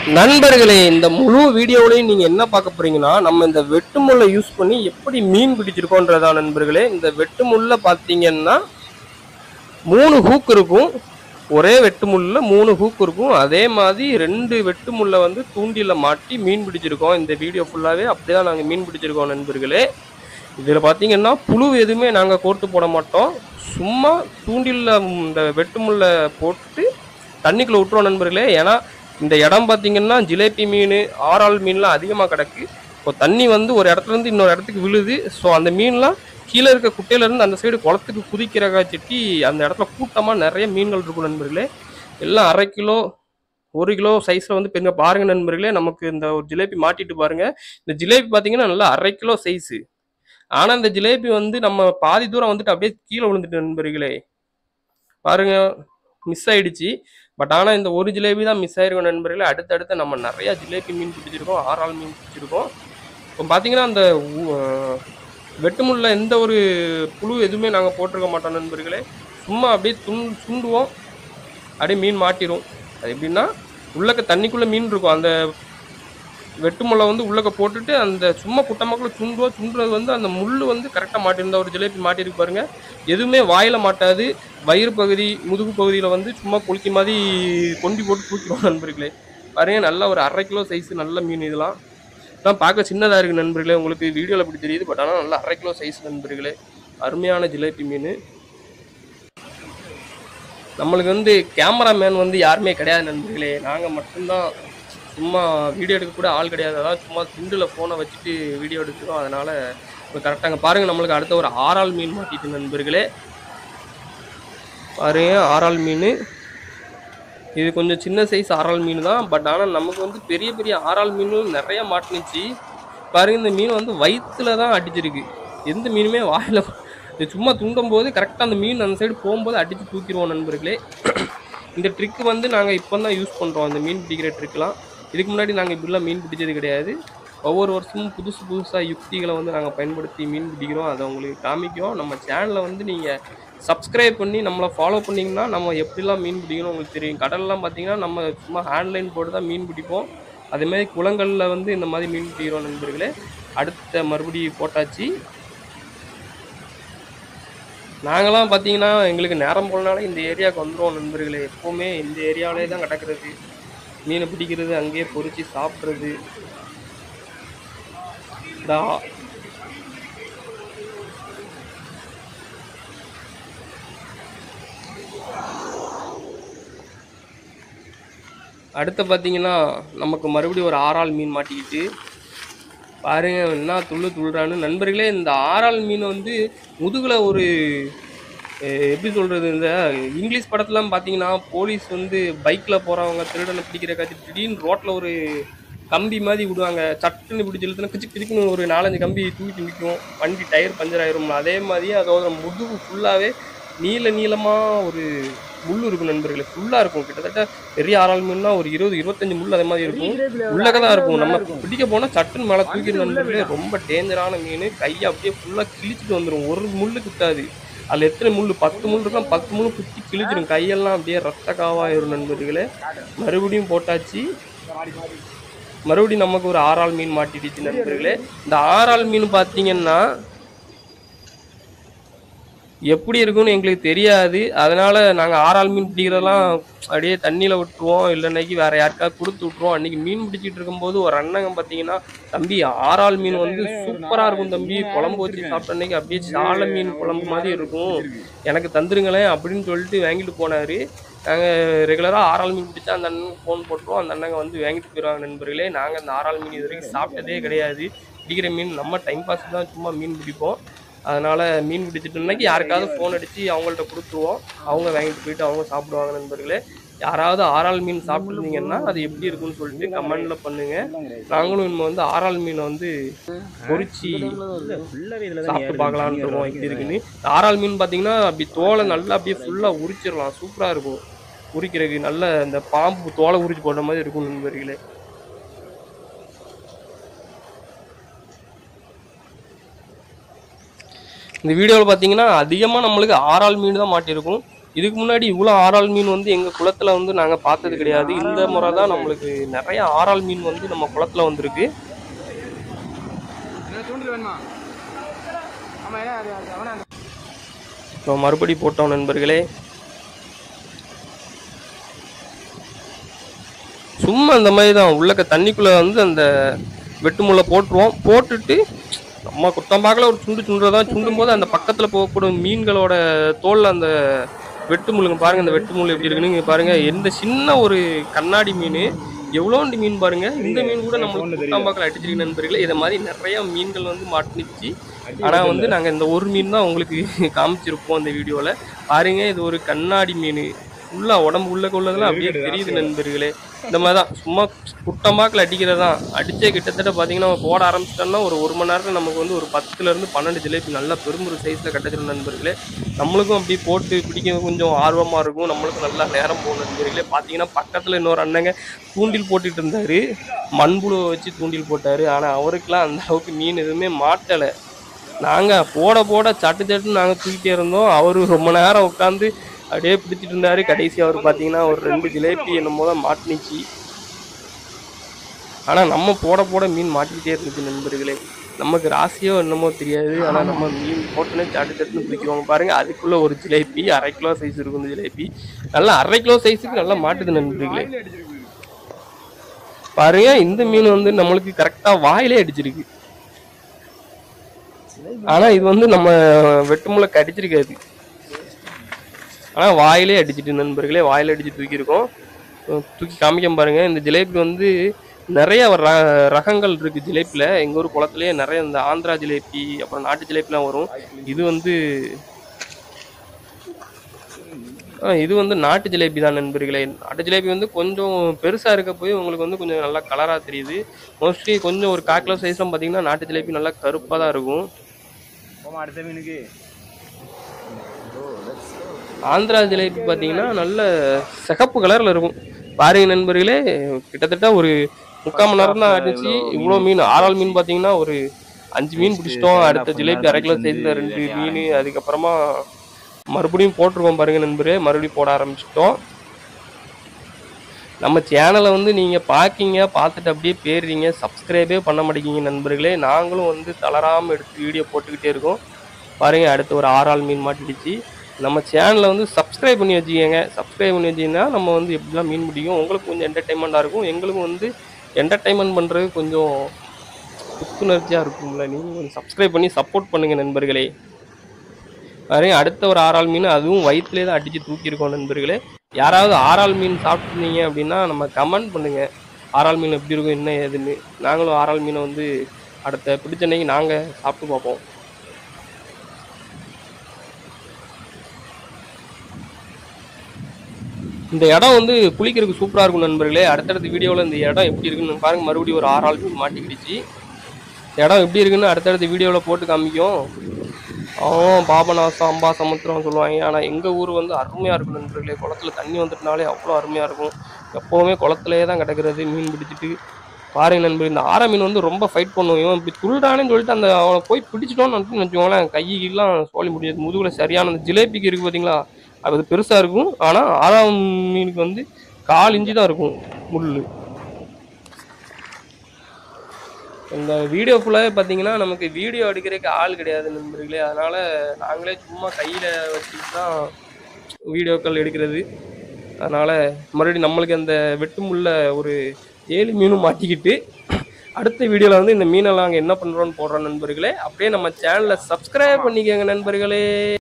நண்பர்களே இந்த முழு வீடியோவிலையும் நீங்க என்ன பார்க்க போறீங்கன்னா நம்ம இந்த வெட்டு முள்ளை யூஸ் பண்ணி எப்படி மீன் பிடிச்சிருக்கோன்றதா நண்பர்களே இந்த வெட்டு முள்ள பார்த்தீங்கன்னா மூணு ஹூக் இருக்கும் ஒரே வெட்டு முள்ள மூணு ஹூக் இருக்கும் அதே மாதிரி ரெண்டு வெட்டு முள்ளை வந்து தூண்டில மாட்டி மீன் பிடிச்சிருக்கோம் இந்த வீடியோ ஃபுல்லாவே அப்படிதான் நாங்கள் மீன் பிடிச்சிருக்கோம் நண்பர்களே இதில் பார்த்தீங்கன்னா புழு எதுவுமே நாங்கள் கோர்த்து போட மாட்டோம் சும்மா தூண்டில்ல இந்த வெட்டு முள்ளை போட்டு தண்ணிக்குள்ளே விட்டுருவோம் நண்பர்களே ஏன்னா இந்த இடம் பார்த்தீங்கன்னா ஜிலேபி மீன் ஆறால் மீன்லாம் அதிகமாக கிடக்கு இப்போ தண்ணி வந்து ஒரு இடத்துல இருந்து இன்னொரு இடத்துக்கு விழுது ஸோ அந்த மீன்லாம் கீழே இருக்க குட்டையில இருந்து அந்த சைடு குளத்துக்கு குதிக்கிறகா செட்டி அந்த இடத்துல கூட்டமாக நிறைய மீன்கள் இருக்கும் நண்பர்களே எல்லாம் அரை கிலோ ஒரு கிலோ சைஸில் வந்து பெருங்க பாருங்க நண்பர்களே நமக்கு இந்த ஒரு ஜிலேபி மாட்டிட்டு பாருங்க இந்த ஜிலேபி பார்த்தீங்கன்னா நல்லா அரை கிலோ சைஸு ஆனால் இந்த ஜிலேபி வந்து நம்ம பாதி தூரம் வந்துட்டு அப்படியே கீழே விழுந்துட்டு நண்பர்களே பாருங்க மிஸ் ஆயிடுச்சு பட் ஆனால் இந்த ஒரு ஜிலேபி தான் மிஸ் ஆயிருக்கும் நண்பர்களே அடுத்தடுத்து நம்ம நிறைய ஜிலேபி மீன் பிடிச்சிருக்கோம் ஆறாள் மீன் பிடிச்சிருக்கோம் இப்போ பார்த்தீங்கன்னா அந்த ஊ- அஹ் வெட்டுமுள்ள எந்த ஒரு புழு எதுவுமே நாங்கள் போட்டிருக்க மாட்டோம் நண்பர்களே சும்மா அப்படியே துண் சுண்டுவோம் அப்படியே மீன் மாட்டிரும் அது எப்படின்னா உள்ளக்க தண்ணிக்குள்ளே மீன் இருக்கும் அந்த வெட்டு முள்ளை வந்து உள்ளக்க போட்டுட்டு அந்த சும்மா குட்டமாக்குள்ள சுண்டுவோம் சுண்டுறது வந்து அந்த முள் வந்து கரெக்டாக மாட்டிருந்தா ஒரு ஜிலேபி மாட்டிருக்கு பாருங்க எதுவுமே வாயில மாட்டாது வயிறு பகுதி முதுகு பகுதியில் வந்து சும்மா குலுக்கி மாதிரி கொண்டி போட்டு தூக்கிடுவோம் நண்பர்களே பாருங்க நல்ல ஒரு அரை கிலோ சைஸ் நல்ல மீன் இதெல்லாம் இதெல்லாம் பார்க்க சின்னதாக இருக்குது நண்பர்களே உங்களுக்கு வீடியோவில் அப்படி தெரியுது பட் ஆனால் நல்லா அரை கிலோ சைஸ் நண்பர்களே அருமையான ஜிலேபி மீன் நம்மளுக்கு வந்து கேமராமேன் வந்து யாருமே கிடையாது நண்பர்களே நாங்கள் மட்டும்தான் சும்மா வீடியோ எடுக்க கூட ஆள் கிடையாது அதாவது சும்மா துண்டில் ஃபோனை வச்சுட்டு வீடியோ எடுக்கிறோம் அதனால் இப்போ கரெக்டாங்க பாருங்கள் நம்மளுக்கு அடுத்த ஒரு ஆறாள் மீன் மாட்டிட்டு நண்பர்களே பாருங்க ஆறாள் மீன் இது கொஞ்சம் சின்ன சைஸ் ஆறாள் மீன் தான் பட் ஆனால் நமக்கு வந்து பெரிய பெரிய ஆறாள் மீன் நிறைய மாட்டுனுச்சு பாருங்க இந்த மீன் வந்து வயிற்றுல தான் அடிச்சிருக்கு எந்த மீனுமே வாயில் இது சும்மா துண்டும் போது கரெக்டாக அந்த மீன் அந்த சைடு போகும்போது அடித்து தூக்கிடுவோம் நண்பர்களே இந்த ட்ரிக் வந்து நாங்கள் இப்போ தான் யூஸ் பண்ணுறோம் அந்த மீன் பிடிக்கிற ட்ரிக்லாம் இதுக்கு முன்னாடி நாங்கள் இப்படிலாம் மீன் பிடிச்சது கிடையாது ஒவ்வொரு வருஷமும் புதுசு புதுசாக யுக்திகளை வந்து நாங்கள் பயன்படுத்தி மீன் பிடிக்கிறோம் அதை உங்களுக்கு காமிக்கிறோம் நம்ம சேனலை வந்து நீங்கள் சப்ஸ்கிரைப் பண்ணி நம்மளை ஃபாலோ பண்ணிங்கன்னா நம்ம எப்படிலாம் மீன் பிடிக்கணும் உங்களுக்கு தெரியும் கடல்லாம் பார்த்தீங்கன்னா நம்ம சும்மா ஹேண்ட்லைன் போட்டு தான் மீன் பிடிப்போம் அதேமாதிரி குளங்களில் வந்து இந்த மாதிரி மீன் பிடிக்கிறோம் நண்பர்களே அடுத்த மறுபடியும் போட்டாச்சு நாங்களாம் பார்த்தீங்கன்னா எங்களுக்கு நேரம் போலனால இந்த ஏரியாவுக்கு வந்துடுவோம் நண்பர்களே எப்போவுமே இந்த ஏரியாவிலே தான் கிடக்கிறது மீனை பிடிக்கிறது அங்கேயே பொறிச்சு சாப்பிட்றது இந்த ஆ- அடுத்து பார்த்தீங்கன்னா நமக்கு மறுபடியும் ஒரு ஆறாள் மீன் மாட்டிக்கிட்டு பாருங்க என்ன துள்ளு துள்ளுறான்னு நண்பர்களே இந்த ஆறாள் மீன் வந்து முதுகுல ஒரு அஹ், எப்படி சொல்றது இந்த இங்கிலீஷ் படத்துலாம் பார்த்தீங்கன்னா போலீஸ் வந்து பைக்கில் போகிறவங்க திருடனை பிடிக்கிற காட்சி திடீர்னு ரோட்டில் ஒரு கம்பி மாதிரி விடுவாங்க சட்டுன்னு பிடிச்சி இழுத்துனா கிச்சு கிச்சுன்னு ஒரு நாலஞ்சு கம்பி தூக்கி நிற்கும் வண்டி டயர் பஞ்சர் ஆயிரும் அதே மாதிரி அதோட முதுகு ஃபுல்லாகவே நீள நீளமாக ஒரு முள் இருக்கும் நண்பர்களே ஃபுல்லாக இருக்கும் கிட்டத்தட்ட பெரிய ஆறாள் மீன்னா ஒரு இருபது இருபத்தஞ்சு முள் அதே மாதிரி இருக்கும் உள்ளக தான் இருக்கும் நம்ம பிடிக்க போனால் சட்டுன்னு மேலே தூக்கிட்டு நண்பர்களே ரொம்ப டேஞ்சரான மீன் கையை அப்படியே ஃபுல்லாக கிழிச்சிட்டு வந்துடும் ஒரு முள்ளு குத்தாது அதில் எத்தனை முள் பத்து முள் இருக்கலாம் பத்து முள் குத்தி கிழிச்சிடும் கையெல்லாம் அப்படியே ரத்த காவாயிரும் நண்பர்களே மறுபடியும் போட்டாச்சு மறுபடியும் நமக்கு ஒரு ஆறாள் மீன் மாட்டிடுச்சு நண்பர்களே இந்த ஆறாள் மீன் பார்த்தீங்கன்னா எப்படி இருக்கும்னு எங்களுக்கு தெரியாது அதனால நாங்கள் ஆறாள் மீன் பிடிக்கிறதெல்லாம் அப்படியே தண்ணியில் விட்டுருவோம் இல்லைன்னைக்கு வேற யாருக்காவது கொடுத்து விட்ருவோம் அன்னைக்கு மீன் பிடிச்சிட்டு இருக்கும்போது ஒரு அண்ணங்க பார்த்தீங்கன்னா தம்பி ஆறாள் மீன் வந்து சூப்பராக இருக்கும் தம்பி குழம்பு வச்சு சாப்பிட்ட அன்னைக்கு அப்படியே சால மீன் குழம்பு மாதிரி இருக்கும் எனக்கு தந்துருங்களேன் அப்படின்னு சொல்லிட்டு வாங்கிட்டு போனாரு நாங்கள் ரெகுலராக ஆறாள் மீன் பிடிச்சா அந்த அண்ணனுக்கு ஃபோன் போட்டுருவோம் அந்த அண்ணங்க வந்து வாங்கிட்டு போயிடுவாங்க நண்பர்களே நாங்கள் அந்த ஆறாள் மீன் இது வரைக்கும் சாப்பிட்டதே கிடையாது பிடிக்கிற மீன் நம்ம டைம் பாஸ் தான் சும்மா மீன் பிடிப்போம் அதனால மீன் பிடிச்சிட்டு இன்னைக்கு யாருக்காவது ஃபோன் அடிச்சு அவங்கள்ட்ட கொடுத்துருவோம் அவங்க வாங்கிட்டு போயிட்டு அவங்க சாப்பிடுவாங்க நண்பர்களே யாராவது ஆறாள் மீன் சாப்பிட்டுருந்தீங்கன்னா அது எப்படி இருக்குன்னு சொல்லிட்டு கமெண்ட்ல பண்ணுங்க நாங்களும் இனிமே வந்து ஆறாள் மீனை வந்து பொரிச்சு சாப்பிட்டு பார்க்கலான்னு இருக்கோம் எப்படி இருக்குன்னு இந்த ஆறாள் மீன் பார்த்தீங்கன்னா அப்படி தோலை நல்லா அப்படியே ஃபுல்லாக உரிச்சிடலாம் சூப்பராக இருக்கும் உரிக்கிறதுக்கு நல்ல இந்த பாம்பு தோலை உரிச்சு போட்ட மாதிரி இருக்கும் நண்பர்களே இந்த வீடியோவில் பார்த்தீங்கன்னா அதிகமாக நம்மளுக்கு ஆறாள் மீன் தான் மாட்டியிருக்கும் இதுக்கு முன்னாடி இவ்வளோ ஆறால் மீன் வந்து எங்கள் குளத்தில் வந்து நாங்கள் பார்த்தது கிடையாது இந்த முறை தான் நம்மளுக்கு நிறைய ஆறால் மீன் வந்து நம்ம குளத்தில் வந்திருக்கு என்ன தூண்டில் வேணுமா ஆமா ஏன்னா அது அது அவனா அந்த இப்போ மறுபடி போட்டோம் நண்பர்களே சும்மா இந்த மாதிரி தான் உள்ளக்க தண்ணிக்குள்ளே வந்து அந்த வெட்டு முள்ளை போட்டுருவோம் போட்டுட்டு நம்ம குத்தம்பாக்கில் ஒரு சுண்டு சுண்டுறதா சுண்டும் போது அந்த பக்கத்தில் போகக்கூடிய மீன்களோட தோலில் அந்த வெட்டு முள்ளுங்க பாருங்க இந்த வெட்டு முள் எப்படி இருக்குன்னு இங்க பாருங்க எந்த சின்ன ஒரு கண்ணாடி மீன் எவ்வளோண்டு மீன் பாருங்க இந்த மீன் கூட நம்மளுக்கு குத்தம்பாக்கில் அடிச்சிருக்கு நண்பர்களே இதை மாதிரி நிறைய மீன்கள் வந்து மாட்டினுச்சு ஆனால் வந்து நாங்கள் இந்த ஒரு மீன் தான் உங்களுக்கு காமிச்சிருப்போம் இந்த வீடியோவில் பாருங்க இது ஒரு கண்ணாடி மீன் ஃபுல்லாக உடம்பு உள்ள உள்ளதெல்லாம் அப்படியே தெரியுது நண்பர்களே இந்த மாதிரி தான் சும்மா குட்டம்பாக்கில் அடிக்கிறது தான் அடித்தே கிட்டத்தட்ட பார்த்தீங்கன்னா நம்ம போட ஆரம்பிச்சிட்டோம்னா ஒரு ஒரு மணி நேரத்தில் நமக்கு வந்து ஒரு பத்துலேருந்து பன்னெண்டு ஜிலேபி நல்லா பெரும்பொரு சைஸில் கிடச்சிரும் நண்பர்களே நம்மளுக்கும் அப்படி போட்டு பிடிக்க கொஞ்சம் ஆர்வமாக இருக்கும் நம்மளுக்கும் நல்லா நேரம் போகும் நண்பர்களே பார்த்தீங்கன்னா பக்கத்தில் இன்னொரு அண்ணங்க தூண்டில் போட்டுட்டு இருந்தார் மண்புழுவை வச்சு தூண்டில் போட்டார் ஆனால் அவருக்கெல்லாம் அந்த அளவுக்கு மீன் எதுவுமே மாட்டலை நாங்கள் போட போட சட்டு சட்டுன்னு நாங்கள் தூக்கிட்டே இருந்தோம் அவர் ரொம்ப நேரம் உட்காந்து அப்படியே பிடிச்சிட்டு இருந்தாரு கடைசி அவர் பார்த்தீங்கன்னா ஒரு ரெண்டு ஜிலேபி என்னமோ தான் மாட்டினுச்சு ஆனால் நம்ம போட போட மீன் மாட்டிக்கிட்டே இருந்துச்சு நண்பர்களே நமக்கு ராசியோ என்னமோ தெரியாது ஆனால் நம்ம மீன் போட்டோன்னே சட்டு சட்டுன்னு பிடிக்குவாங்க பாருங்க அதுக்குள்ள ஒரு ஜிலேபி அரை கிலோ சைஸ் இருக்கும் இந்த ஜிலேபி நல்லா அரை கிலோ சைஸுக்கு நல்லா மாட்டுது நண்பர்களே பாருங்க இந்த மீன் வந்து நம்மளுக்கு கரெக்டாக வாயிலே அடிச்சிருக்கு ஆனா இது வந்து நம்ம வெட்டுமுள்ள கடிச்சிருக்காது ஆனா வாயிலே அடிச்சிட்டு நண்பர்களே வாயில அடிச்சு தூக்கியிருக்கோம் அஹ் தூக்கி காமிக்க பாருங்க இந்த ஜிலேபி வந்து நிறைய ர- ரகங்கள் இருக்கு ஜிலேபியில் எங்க ஊர் குளத்துலயே நிறைய இந்த ஆந்திரா ஜிலேபி அப்புறம் நாட்டு ஜிலேபிலாம் வரும் இது வந்து ஆ, இது வந்து நாட்டு ஜிலேபி தான் நண்பர்களே நாட்டு ஜிலேபி வந்து கொஞ்சம் பெருசா இருக்க போய் உங்களுக்கு வந்து கொஞ்சம் நல்லா கலரா தெரியுது மோஸ்ட்லி கொஞ்சம் ஒரு கால் கிலோ சைஸ்லாம் பார்த்தீங்கன்னா நாட்டு ஜிலேபி நல்லா கருப்பாக தான் இருக்கும் போமா அடுத்த மீனுக்கு ஆந்திரா ஜிலேபி பார்த்தீங்கன்னா நல்ல சிகப்பு கலரில் இருக்கும் பாருங்க நண்பர்களே கிட்டத்தட்ட ஒரு முக்கால் மணி நேரம் தான் ஆயிடுச்சு இவ்வளோ மீன் ஆறாள் மீன் பார்த்தீங்கன்னா ஒரு அஞ்சு மீன் பிடிச்சிட்டோம் அடுத்த ஜிலேபி அரை கிலோ சைஸில் ரெண்டு மீன் அதுக்கப்புறமா மறுபடியும் போட்டிருக்கோம் பாருங்க நண்பரே மறுபடியும் போட ஆரம்பிச்சிட்டோம் நம்ம சேனலை வந்து நீங்கள் பார்க்கீங்க பார்த்துட்டு அப்படியே பேருறீங்க சப்ஸ்கிரைபே பண்ண மாட்டேங்கிங்க நண்பர்களே நாங்களும் வந்து தளராமல் எடுத்து வீடியோ போட்டுக்கிட்டே இருக்கோம் பாருங்க அடுத்து ஒரு ஆறாள் மீன் மாட்டிடுச்சு நம்ம சேனலை வந்து சப்ஸ்கிரைப் பண்ணி வச்சுக்கோங்க சப்ஸ்கிரைப் பண்ணி வச்சிங்கன்னா நம்ம வந்து எப்படிலாம் மீன் பிடிக்கும் உங்களுக்கு கொஞ்சம் என்டர்டைன்மெண்ட்டாக இருக்கும் எங்களுக்கும் வந்து என்டர்டைன்மெண்ட் பண்ணுறது கொஞ்சம் புத்துணர்ச்சியாக இருக்கும்ல நீங்கள் கொஞ்சம் சப்ஸ்கிரைப் பண்ணி சப்போர்ட் பண்ணுங்கள் நண்பர்களே பாருங்க அடுத்த ஒரு ஆறாள் மீன் அதுவும் வயிற்றுலேயே தான் அடித்து தூக்கியிருக்கோம் நண்பர்களே யாராவது ஆறாள் மீன் சாப்பிட்ருந்தீங்க அப்படின்னா நம்ம கமெண்ட் பண்ணுங்க ஆறாள் மீன் எப்படி இருக்கும் என்ன ஏதுன்னு நாங்களும் ஆறாள் மீனை வந்து அடுத்த பிடிச்ச அன்னைக்கு நாங்கள் சாப்பிட்டு பார்ப்போம் இந்த இடம் வந்து குளிக்கிறதுக்கு சூப்பராக இருக்கும் நண்பர்களே அடுத்தடுத்த வீடியோவில் இந்த இடம் எப்படி இருக்குன்னு பாருங்க மறுபடியும் ஒரு ஆறாள் மீன் மாட்டிக்கிடுச்சு இந்த இடம் எப்படி இருக்குன்னு அடுத்தடுத்த வீடியோவில் போட்டு காமிக்கும் அவன் பாபநாசம் அம்பா சமுத்திரம் சொல்லுவாங்க ஆனால் எங்கள் ஊர் வந்து அருமையாக இருக்கும் நண்பர்களே குளத்துல தண்ணி வந்துட்டுனாலே அவ்வளோ அருமையாக இருக்கும் எப்போவுமே குளத்துலேயே தான் கிடக்கிறது மீன் பிடிச்சிட்டு பாருங்க நண்பர் இந்த ஆர மீன் வந்து ரொம்ப ஃபைட் பண்ணுவோம் இவன் இப்படி துள்ளானேன்னு சொல்லிட்டு அந்த அவனை போய் பிடிச்சிட்டோன்னு வந்து வச்சுக்கோங்களேன் கையெல்லாம் சோழி முடியாது முதுகுல சரியான அந்த ஜிலேபிக்கு இருக்குது பார்த்தீங்களா அது பெருசாக இருக்கும் ஆனால் ஆறாம் மீனுக்கு வந்து கால் இன்ச்சு தான் இருக்கும் முள் இந்த வீடியோ ஃபுல்லாகவே பார்த்தீங்கன்னா நமக்கு வீடியோ எடுக்கிறதுக்கு ஆள் கிடையாது நண்பர்களே அதனால் நாங்களே சும்மா கையில் வச்சுட்டு தான் வீடியோக்கள் எடுக்கிறது அதனால் மறுபடியும் நம்மளுக்கு அந்த வெட்டு முள்ள ஒரு ஏழு மீனும் மாட்டிக்கிட்டு அடுத்த வீடியோவில் வந்து இந்த மீனெல்லாம் அங்கே என்ன பண்ணுறோன்னு போடுறோம் நண்பர்களே அப்படியே நம்ம சேனலை சப்ஸ்கிரைப் பண்ணிக்கோங்க நண்பர்களே